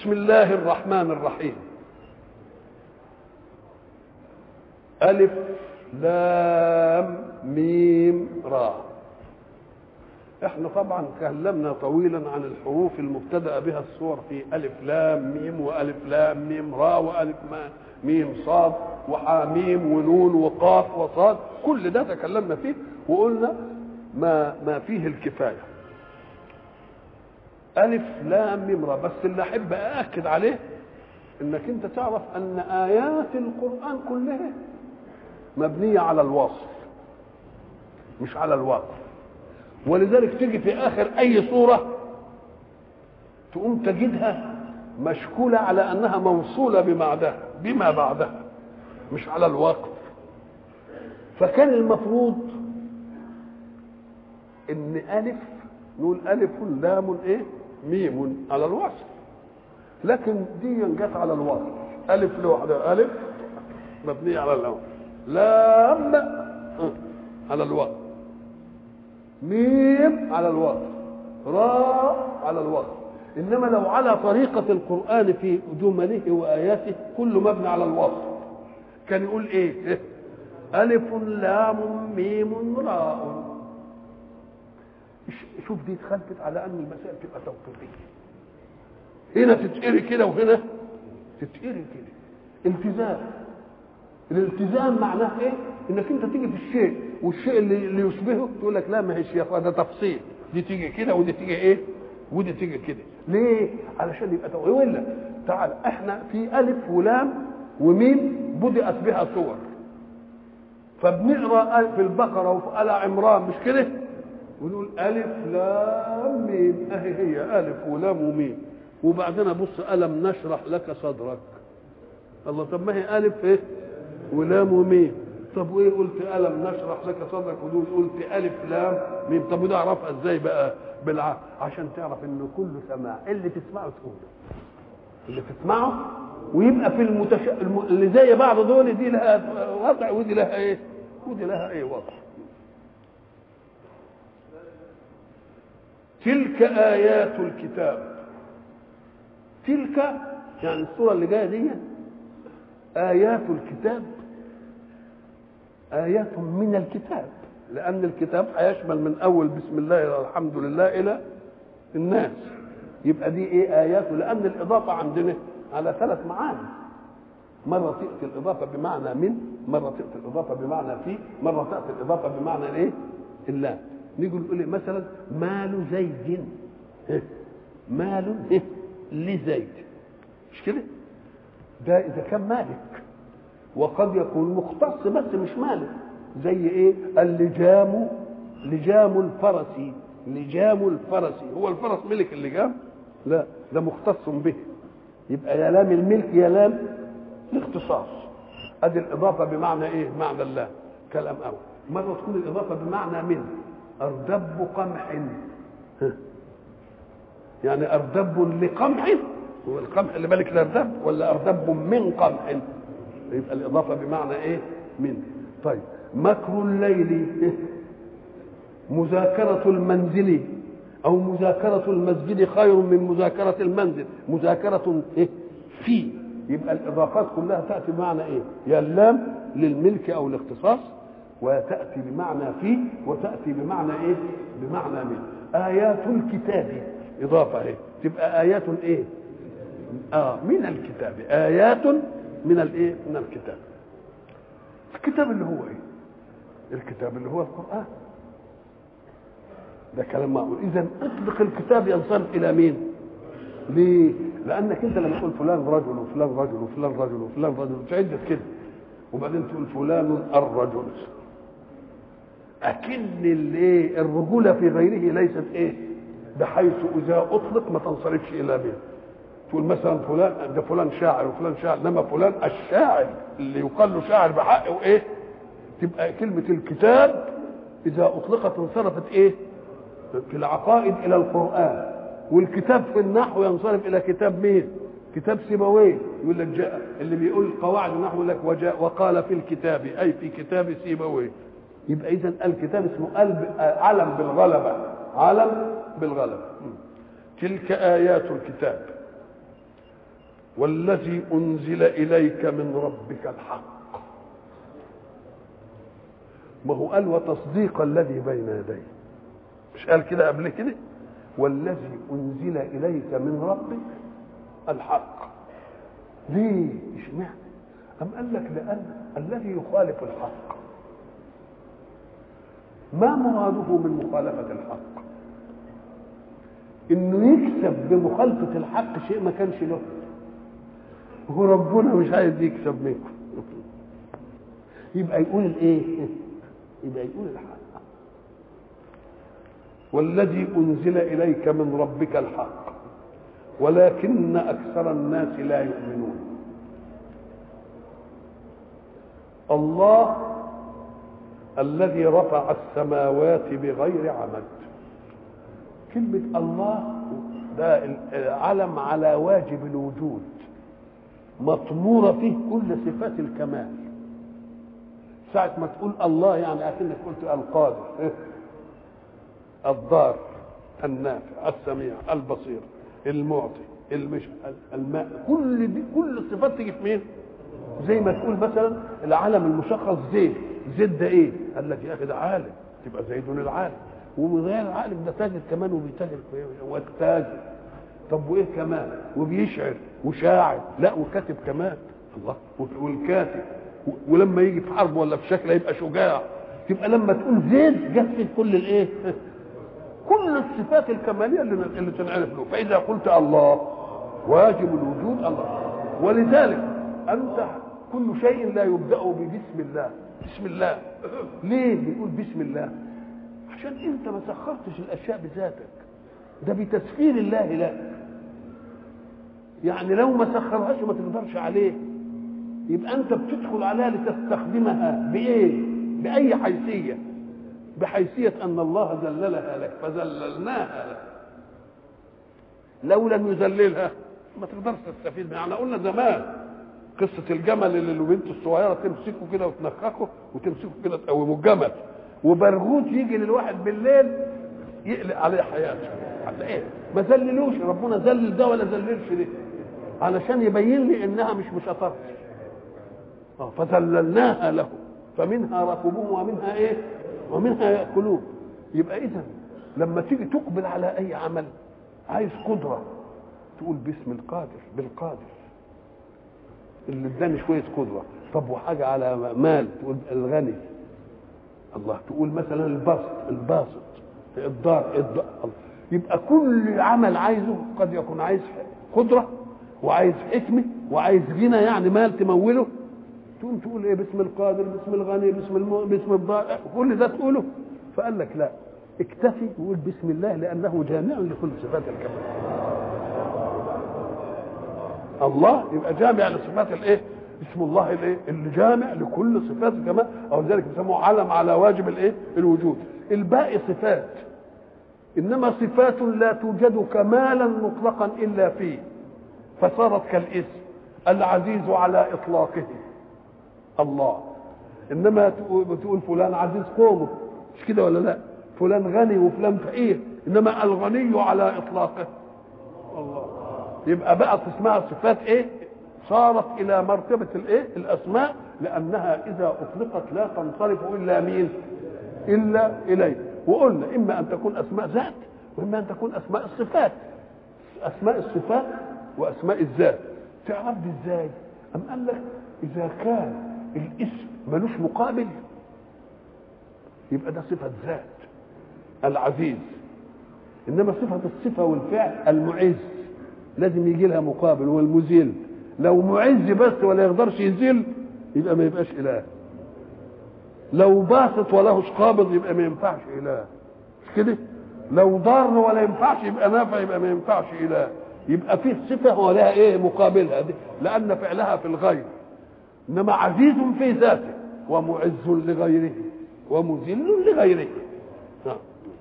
بسم الله الرحمن الرحيم ألف لام ميم را احنا طبعا تكلمنا طويلا عن الحروف المبتدأ بها الصور في ألف لام ميم وألف لام ميم را وألف ما ميم صاد وحاميم ونون وقاف وصاد كل ده تكلمنا فيه وقلنا ما ما فيه الكفايه ألف لام ميم را بس اللي أحب أأكد عليه إنك أنت تعرف أن آيات القرآن كلها مبنية على الوصف مش على الواقع ولذلك تيجي في آخر أي صورة تقوم تجدها مشكولة على أنها موصولة ببعدها بما بعدها مش على الواقع فكان المفروض إن ألف نقول ألف لام إيه ميم على الوصف لكن دي جت على الوصف ألف لوحدها ألف مبنية على اللام لام على الوصف ميم على الوصف راء على الوصف انما لو على طريقه القران في جمله واياته كله مبني على الوصف كان يقول ايه الف لام ميم راء شوف دي اتخلفت على ان المسائل تبقى توقيفيه هنا تتقري كده وهنا تتقري كده التزام الالتزام معناه ايه انك انت تيجي في الشيء والشيء اللي, اللي يشبهه تقول لك لا ما هيش يا ده تفصيل دي تيجي كده ودي تيجي ايه ودي تيجي كده ليه علشان يبقى توقيف ولا تعال احنا في الف ولام وميم بدات بها صور فبنقرا في البقره وفي ال عمران مش كده ونقول الف لام ميم اهي هي الف ولام وميم وبعدين ابص الم نشرح لك صدرك الله طب ما هي الف ايه ولام وميم طب وايه قلت الم نشرح لك صدرك ودول قلت الف لام ميم طب وده اعرفها ازاي بقى بالع عشان تعرف ان كله سماع اللي تسمعه تقوله اللي تسمعه ويبقى في المتش... الم... اللي زي بعض دول دي لها وضع ودي لها ايه ودي لها ايه وضع تلك آيات الكتاب تلك يعني الصورة اللي جاية دي آيات الكتاب آيات من الكتاب لأن الكتاب هيشمل من أول بسم الله إلى الحمد لله إلى الناس يبقى دي إيه آيات لأن الإضافة عندنا على ثلاث معاني مرة تأتي الإضافة بمعنى من مرة تأتي الإضافة بمعنى في مرة تأتي الإضافة بمعنى الإيه اللام نيجي نقول مثلا مال زيد مال لزيد مش كده ده اذا كان مالك وقد يكون مختص بس مش مالك زي ايه اللجام لجام الفرس لجام الفرس هو الفرس ملك اللجام لا ده مختص به يبقى يا لام الملك يا لام الاختصاص ادي الاضافه بمعنى ايه معنى الله كلام اول مره تكون الاضافه بمعنى من اردب قمح يعني اردب لقمح هو القمح اللي بالك الاردب ولا اردب من قمح يبقى الاضافه بمعنى ايه من طيب مكر الليل مذاكرة المنزل أو مذاكرة المسجد خير من مذاكرة المنزل مذاكرة إيه؟ في يبقى الإضافات كلها تأتي بمعنى إيه؟ يا اللام للملك أو الاختصاص وتأتي بمعنى في وتأتي بمعنى إيه؟ بمعنى من آيات الكتاب إضافة إيه؟ تبقى آيات إيه؟ آه من الكتاب آيات من الإيه؟ من الكتاب الكتاب اللي هو إيه؟ الكتاب اللي هو القرآن ده كلام معقول اذا اطلق الكتاب ينصرف الى مين ليه لانك انت لما تقول فلان رجل وفلان رجل وفلان رجل وفلان رجل تعدت كده وبعدين تقول فلان الرجل اكن الايه الرجوله في غيره ليست ايه بحيث اذا اطلق ما تنصرفش الى به تقول مثلا فلان ده فلان شاعر وفلان شاعر انما فلان الشاعر اللي يقال له شاعر بحقه ايه تبقى كلمه الكتاب اذا اطلقت انصرفت ايه في العقائد الى القران والكتاب في النحو ينصرف الى كتاب مين كتاب سيبويه يقول لك جاء اللي بيقول قواعد النحو يقول لك وجاء وقال في الكتاب اي في كتاب سيبويه يبقى اذا الكتاب اسمه قلب علم بالغلبه علم بالغلبه تلك ايات الكتاب والذي انزل اليك من ربك الحق ما هو قال وتصديق الذي بين يديه مش قال كده قبل كده والذي انزل اليك من ربك الحق ليه اشمعنى ام قال لك لان الذي يخالف الحق ما مراده من مخالفه الحق انه يكسب بمخالفه الحق شيء ما كانش له هو ربنا مش عايز يكسب منكم يبقى يقول الايه يبقى يقول الحق والذي انزل اليك من ربك الحق ولكن اكثر الناس لا يؤمنون الله الذي رفع السماوات بغير عمد كلمة الله ده علم على واجب الوجود مطمورة فيه كل صفات الكمال ساعة ما تقول الله يعني أكنك قلت القادر الضار النافع السميع البصير المعطي المش الماء كل دي كل الصفات تيجي في مين؟ زي ما تقول مثلا العالم المشخص زيد زيد ده ايه؟ قال لك يا اخي ده عالم تبقى زيد العالم ومن غير العالم ده تاجر كمان وبيتاجر والتاجر طب وايه كمان وبيشعر وشاعر لا وكاتب كمان الله والكاتب ولما يجي في حرب ولا في شكل يبقى شجاع تبقى لما تقول زيد جت في كل الايه كل الصفات الكماليه اللي اللي تنعرف له فاذا قلت الله واجب الوجود الله ولذلك انت كل شيء لا يبدا ببسم الله بسم الله ليه بيقول بسم الله عشان انت ما سخرتش الاشياء بذاتك ده بتسخير الله لك يعني لو ما سخرهاش ما تقدرش عليه يبقى انت بتدخل عليها لتستخدمها بايه باي حيثيه بحيثيه ان الله ذللها لك فذللناها لك لو لم يذللها ما تقدرش تستفيد منها احنا قلنا زمان قصه الجمل اللي البنت الصغيره تمسكه كده وتنخخه وتمسكه كده تقومه الجمل وبرغوث يجي للواحد بالليل يقلق عليه حياته حتى ايه ما ذللوش ربنا ذلل ده ولا ذللش ده علشان يبين لي انها مش مشاطرتي اه فذللناها له فمنها ركوبهم ومنها ايه ومنها ياكلون يبقى اذا لما تيجي تقبل على اي عمل عايز قدره تقول باسم القادر بالقادر اللي اداني شويه قدره طب وحاجه على مال تقول الغني الله تقول مثلا البسط الباسط الدار الدار يبقى كل عمل عايزه قد يكون عايز قدره وعايز حكمه وعايز غنى يعني مال تموله تقوم تقول ايه باسم القادر باسم الغني باسم الم... باسم الضار كل ده تقوله فقال لك لا اكتفي وقول بسم الله لانه جامع لكل صفات الكمال الله يبقى جامع لصفات الايه اسم الله الايه اللي جامع لكل صفات الكمال او ذلك بيسموه علم على واجب الايه الوجود الباقي صفات انما صفات لا توجد كمالا مطلقا الا فيه فصارت كالاسم العزيز على اطلاقه الله انما بتقول فلان عزيز قومه مش كده ولا لا فلان غني وفلان فقير انما الغني على اطلاقه الله يبقى بقت اسمها صفات ايه صارت الى مرتبه الايه الاسماء لانها اذا اطلقت لا تنصرف الا مين الا اليه وقلنا اما ان تكون اسماء ذات واما ان تكون اسماء الصفات اسماء الصفات واسماء الذات تعرف دي ازاي ام قال لك اذا كان الاسم ملوش مقابل يبقى ده صفه ذات العزيز انما صفه الصفه والفعل المعز لازم يجي لها مقابل والمذل لو معز بس ولا يقدرش يذل يبقى ما يبقاش اله لو باسط ولهش قابض يبقى ما ينفعش اله مش كده لو ضار ولا ينفعش يبقى نافع يبقى ما ينفعش اله يبقى فيه صفه ولها ايه مقابلها دي لان فعلها في الغير انما عزيز في ذاته ومعز لغيره ومذل لغيره نعم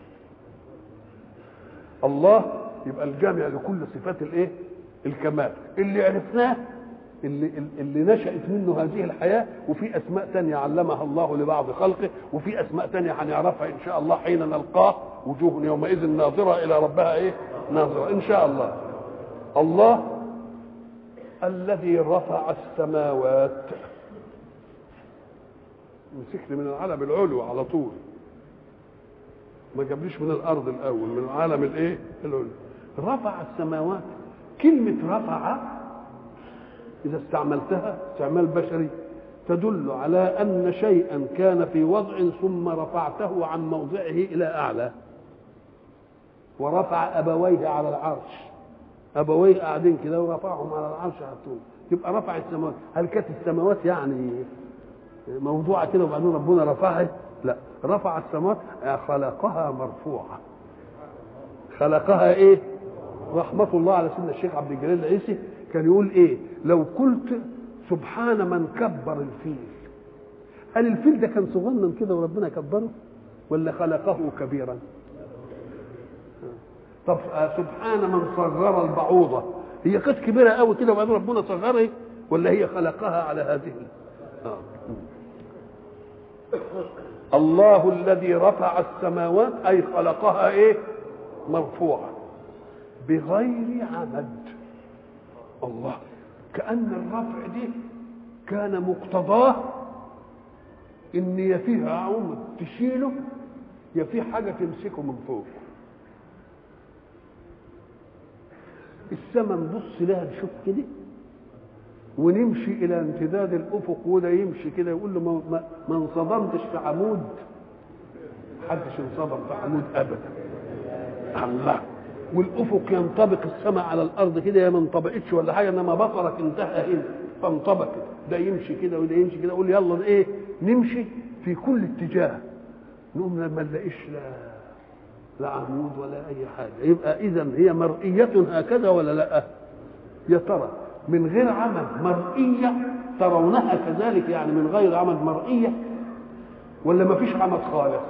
الله يبقى الجامع لكل صفات الايه الكمال اللي عرفناه اللي اللي نشأت منه هذه الحياة وفي أسماء تانية علمها الله لبعض خلقه وفي أسماء تانية هنعرفها إن شاء الله حين نلقاه وجوه يومئذ ناظرة إلى ربها إيه ناظرة إن شاء الله الله الذي رفع السماوات مسكني من العالم العلو على طول ما جابليش من الارض الاول من العالم الايه العلو رفع السماوات كلمه رفع اذا استعملتها استعمال بشري تدل على ان شيئا كان في وضع ثم رفعته عن موضعه الى اعلى ورفع ابويه على العرش ابويه قاعدين كده ورفعهم على العرش حطوه يبقى رفع السماوات هل كانت السماوات يعني موضوعه كده وبعدين ربنا رفعها لا رفع السماوات خلقها مرفوعه خلقها ايه رحمه الله على سيدنا الشيخ عبد الجليل العيسي كان يقول ايه لو قلت سبحان من كبر الفيل هل الفيل ده كان صغنن كده وربنا كبره ولا خلقه كبيرا طب سبحان من صغر البعوضه هي كانت كبيره قوي كده وبعدين ربنا صغرها ولا هي خلقها على هذه آه. الله الذي رفع السماوات اي خلقها ايه مرفوعه بغير عمد الله كأن الرفع دي كان مقتضاه ان يا فيها عمد تشيله يا في حاجه تمسكه من فوق السماء نبص لها نشوف كده ونمشي الى امتداد الافق وده يمشي كده يقول له ما, ما, ما انصدمتش في عمود محدش انصدم في عمود ابدا الله والافق ينطبق السماء على الارض كده يا ما انطبقتش ولا حاجه انما بصرك انتهى هنا فانطبقت ده يمشي كده وده يمشي كده يقول يلا ايه نمشي في كل اتجاه نقوم لما نلاقيش لا لا عمود ولا اي حاجه يبقى اذا هي مرئيه هكذا ولا لا يا ترى من غير عمد مرئيه ترونها كذلك يعني من غير عمد مرئيه ولا ما فيش عمد خالص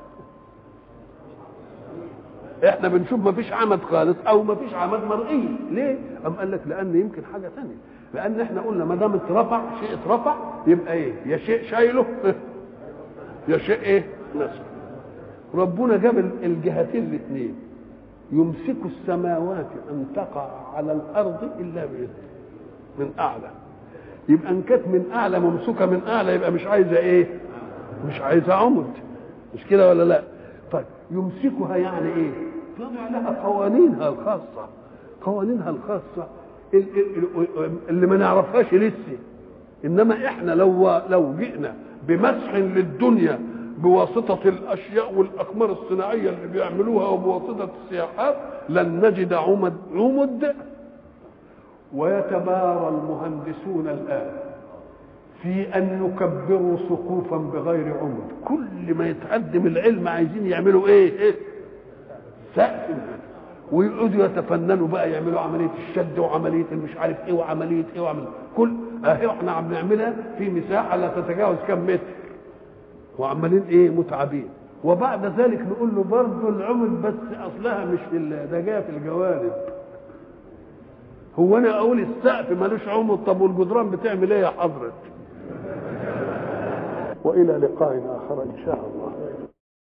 احنا بنشوف ما فيش عمد خالص او ما فيش عمد مرئي ليه ام قال لك لان يمكن حاجه ثانيه لان احنا قلنا ما دام اترفع شيء اترفع يبقى ايه يا شيء شايله يا شيء ايه نسبه ربنا جاب الجهتين الاثنين يمسك السماوات ان تقع على الارض الا باذنه من اعلى يبقى ان كانت من اعلى ممسوكه من اعلى يبقى مش عايزه ايه مش عايزه عمد مش كده ولا لا طيب يمسكها يعني ايه تضع لها قوانينها الخاصه قوانينها الخاصه اللي ما نعرفهاش لسه انما احنا لو لو جئنا بمسح للدنيا بواسطة الأشياء والأقمار الصناعية اللي بيعملوها وبواسطة السياحات لن نجد عمد عمد ويتبارى المهندسون الآن في أن يكبروا سقوفا بغير عمد كل ما يتقدم العلم عايزين يعملوا إيه, إيه؟ سقف ويقعدوا يتفننوا بقى يعملوا عملية الشد وعملية المش عارف إيه وعملية إيه وعملية كل أهي إحنا عم نعملها في مساحة لا تتجاوز كم متر وعمالين ايه متعبين وبعد ذلك نقول له برضه العمد بس اصلها مش في ده جايه في الجوانب هو انا اقول السقف ملوش عمد طب والجدران بتعمل ايه يا حضرتك والى لقاء اخر ان شاء الله